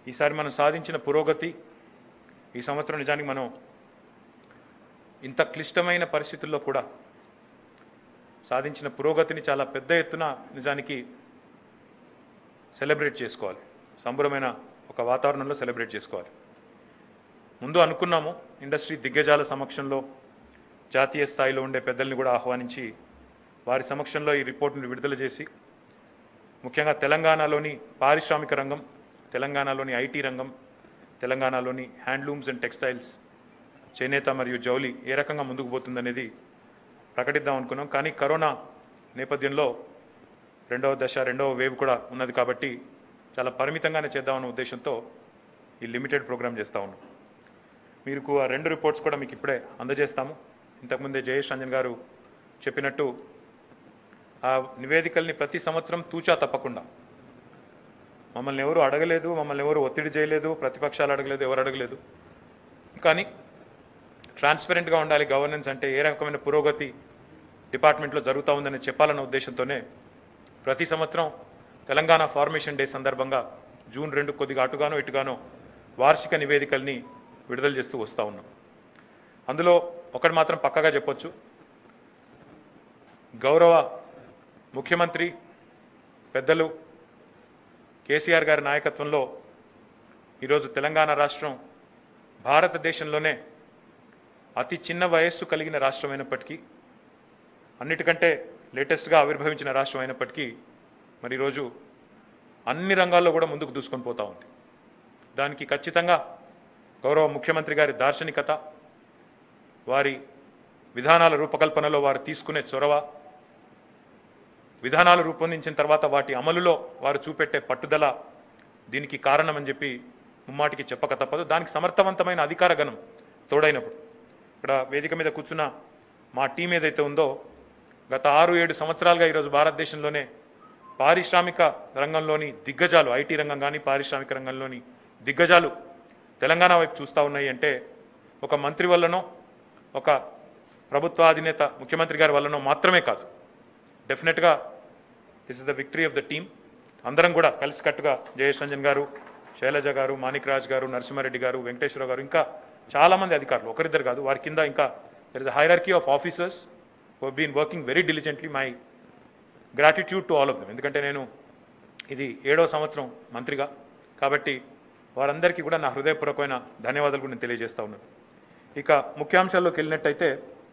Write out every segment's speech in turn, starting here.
ఈసారి మనం సాధించిన పురోగతి ఈ సంవత్సరం నిజానికి మనం ఇంత క్లిష్టమైన పరిస్థితుల్లో కూడా సాధించిన పురోగతిని చాలా పెద్ద ఎత్తున నిజానికి సెలబ్రేట్ చేసుకోవాలి సంబరమైన ఒక వాతావరణంలో సెలబ్రేట్ చేసుకోవాలి ముందు అనుకున్నాము ఇండస్ట్రీ దిగ్గజాల సమక్షంలో జాతీయ స్థాయిలో ఉండే పెద్దల్ని కూడా ఆహ్వానించి వారి సమక్షంలో ఈ రిపోర్టును విడుదల చేసి ముఖ్యంగా తెలంగాణలోని పారిశ్రామిక రంగం తెలంగాణలోని ఐటీ రంగం తెలంగాణలోని హ్యాండ్లూమ్స్ అండ్ టెక్స్టైల్స్ చేనేత మరియు జౌలి ఏ రకంగా ముందుకు పోతుందనేది ప్రకటిద్దాం అనుకున్నాం కానీ కరోనా నేపథ్యంలో రెండవ దశ రెండవ వేవ్ కూడా ఉన్నది కాబట్టి చాలా పరిమితంగానే చేద్దామన్న ఉద్దేశంతో ఈ లిమిటెడ్ ప్రోగ్రామ్ చేస్తా ఉన్నాం మీకు ఆ రెండు రిపోర్ట్స్ కూడా మీకు ఇప్పుడే అందజేస్తాము ఇంతకుముందే జయేష్ రంజన్ గారు చెప్పినట్టు ఆ నివేదికల్ని ప్రతి సంవత్సరం తూచా తప్పకుండా మమ్మల్ని ఎవరు అడగలేదు మమ్మల్ని ఎవరు ఒత్తిడి చేయలేదు ప్రతిపక్షాలు అడగలేదు ఎవరు అడగలేదు కానీ ట్రాన్స్పరెంట్గా ఉండాలి గవర్నెన్స్ అంటే ఏ రకమైన పురోగతి డిపార్ట్మెంట్లో జరుగుతూ ఉందని చెప్పాలన్న ఉద్దేశంతోనే ప్రతి సంవత్సరం తెలంగాణ ఫార్మేషన్ డే సందర్భంగా జూన్ రెండు కొద్దిగా అటుగానో ఇటుగానో వార్షిక నివేదికల్ని విడుదల చేస్తూ వస్తూ ఉన్నాం అందులో ఒకటి మాత్రం పక్కగా చెప్పొచ్చు గౌరవ ముఖ్యమంత్రి పెద్దలు కేసీఆర్ గారి నాయకత్వంలో ఈరోజు తెలంగాణ రాష్ట్రం భారతదేశంలోనే అతి చిన్న వయస్సు కలిగిన రాష్ట్రం అయినప్పటికీ అన్నిటికంటే లేటెస్ట్గా ఆవిర్భవించిన రాష్ట్రం అయినప్పటికీ మరి ఈరోజు అన్ని రంగాల్లో కూడా ముందుకు దూసుకొని పోతా ఉంది దానికి ఖచ్చితంగా గౌరవ ముఖ్యమంత్రి గారి దార్శనికత వారి విధానాల రూపకల్పనలో వారు తీసుకునే చొరవ విధానాలు రూపొందించిన తర్వాత వాటి అమలులో వారు చూపెట్టే పట్టుదల దీనికి కారణమని చెప్పి ముమ్మాటికి చెప్పక తప్పదు దానికి సమర్థవంతమైన అధికార గణం తోడైనప్పుడు ఇక్కడ వేదిక మీద కూర్చున్న మా టీం ఏదైతే ఉందో గత ఆరు ఏడు సంవత్సరాలుగా ఈరోజు భారతదేశంలోనే పారిశ్రామిక రంగంలోని దిగ్గజాలు ఐటీ రంగం కానీ పారిశ్రామిక రంగంలోని దిగ్గజాలు తెలంగాణ వైపు చూస్తూ ఉన్నాయి అంటే ఒక మంత్రి వల్లనో ఒక ప్రభుత్వ అధినేత ముఖ్యమంత్రి గారి వల్లనో మాత్రమే కాదు డెఫినెట్గా this is the victory of the team అందరం కూడా కలిసికట్టుగా జయేష్ రంజన్ గారు శైలజ గారు మాణిక్ రాజ్ గారు నరసింహారెడ్డి గారు వెంకటేశ్వర గారు ఇంకా చాలామంది అధికారులు ఒకరిద్దరు కాదు వారి కింద ఇంకా there is hierarchy of officers who been working very diligently my gratitude to all of them ఎందుకంటే నేను ఇది ఏడో సంవత్సరం మంత్రిగా కాబట్టి వారందరికీ కూడా నా హృదయపూర్వకమైన ధన్యవాదాలు కూడా నేను తెలియజేస్తా ఉన్నాను ఇక ముఖ్యాంశాల్లోకి వెళ్ళినట్టయితే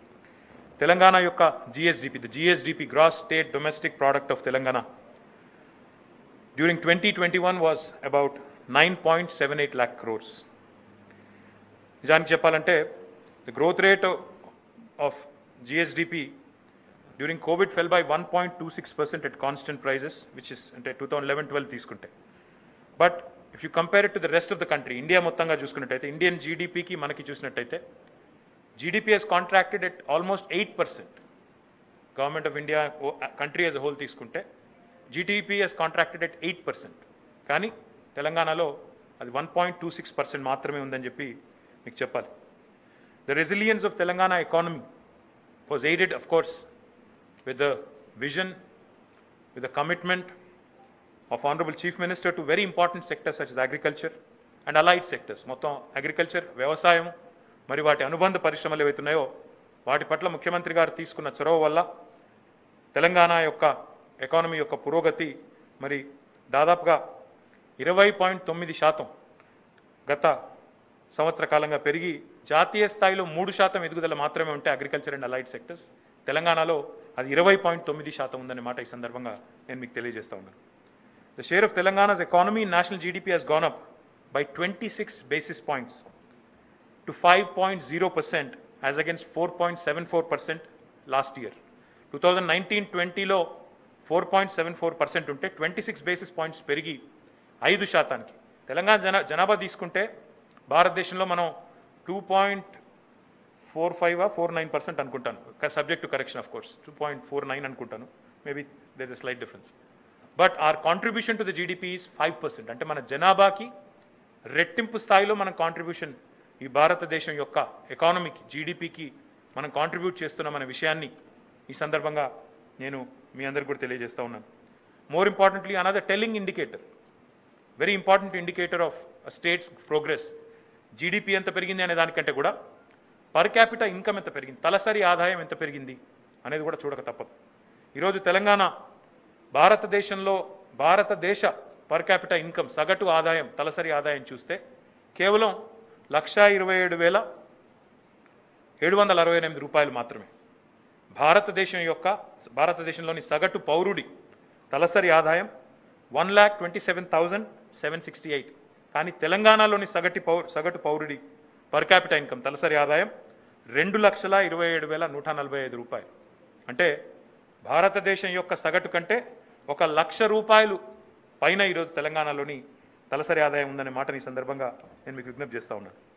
తెలంగాణ యొక్క GSDP the GSDP gross state domestic product of Telangana during twenty twenty one was about nine point seven eight lakh crores నిజానికి చెప్పాలంటే the growth rate of GSDP during COVID fell by one point two six percent at constant prices which is అంటే two thousand eleven twelve తీసుకుంటే but if you compare it to the rest of the country India మొత్తంగా చూసుకున్నట్టయితే Indian జీడిపికి మనకి చూసినట్టయితే GDP has contracted at almost eight percent government of India country as whole తీసుకుంటే GDP has contracted at eight percent కానీ తెలంగాణలో అది one point two six percent మాత్రమే ఉందని చెప్పి మీకు చెప్పాలి the resilience of Telangana economy was aided of course with the vision, with the commitment of Honorable Chief Minister to very important sectors such as agriculture and allied sectors. మొత్తం agriculture వ్యవసాయం మరి వాటి అనుబంధ పరిశ్రమలు ఏవైతున్నాయో వాటి పట్ల ముఖ్యమంత్రి గారు తీసుకున్న చొరవ వల్ల తెలంగాణ యొక్క ఎకానమీ యొక్క పురోగతి మరి దాదాపుగా ఇరవై పాయింట్ తొమ్మిది శాతం గత సంవత్సర కాలంగా పెరిగి జాతీయ స్థాయిలో మూడు శాతం ఎదుగుదల మాత్రమే ఉంటే అగ్రికల్చర్ అండ్ అలైడ్ సెక్టర్స్ తెలంగాణలో అది ఇరవై పాయింట్ తొమ్మిది శాతం ఉందనే మాట ఈ సందర్భంగా నేను మీకు తెలియజేస్తా ఉన్నాను the share of Telangana's economy national GDP has gone up by twenty six basis points to five point zero percent as against four point seven four percent last year two thousand nineteen ట్వంటీలో four point seven four percent ఉంటే twenty six basis points పెరిగి ఐదు శాతానికి తెలంగాణ జనా జనాభా తీసుకుంటే భారతదేశంలో మనం two point four five four nine percent అనుకుంటాను subject to correction of course two point four nine అనుకుంటాను maybe there is slight difference but our contribution to the GDP is five percent అంటే మన జనాభాకి రెట్టింపు స్థాయిలో మన కాంట్రిబ్యూషన్ ఈ భారతదేశం యొక్క ఎకానమీకి జీడిపికి మనం కాంట్రిబ్యూట్ చేస్తున్నామనే విషయాన్ని ఈ సందర్భంగా నేను మీ అందరికి కూడా తెలియజేస్తా ఉన్నాను more importantly another telling indicator very important indicator of states progress GDP ఎంత పెరిగింది అనే దానికంటే కూడా పర్ క్యాపిటల్ ఇన్కమ్ ఎంత పెరిగింది తలసరి ఆదాయం ఎంత పెరిగింది అనేది కూడా చూడక తప్పదు ఈరోజు తెలంగాణ భారతదేశంలో భారతదేశ పర్ క్యాపిటల్ ఇన్కమ్ సగటు ఆదాయం తలసరి ఆదాయం చూస్తే కేవలం లక్షా ఇరవై ఏడు వేల ఏడు వందల అరవై ఎనిమిది రూపాయలు మాత్రమే భారతదేశం యొక్క భారతదేశంలోని సగటు పౌరుడి తలసరి ఆదాయం one lakh twenty seven thousand seven sixty eight కానీ తెలంగాణలోని సగటు పౌ సగటు పౌరుడి పర్ క్యాపిటల్ ఇన్కమ్ తలసరి ఆదాయం రెండు లక్షల ఇరవై ఏడు వేల నూట నలభై ఐదు రూపాయలు అంటే భారతదేశం యొక్క సగటు కంటే ఒక లక్ష రూపాయలు పైన ఈరోజు తెలంగాణలోని తలసరి ఆదాయం ఉందనే మాటని ఈ సందర్భంగా నేను మీకు విజ్ఞప్తి చేస్తా ఉన్నాను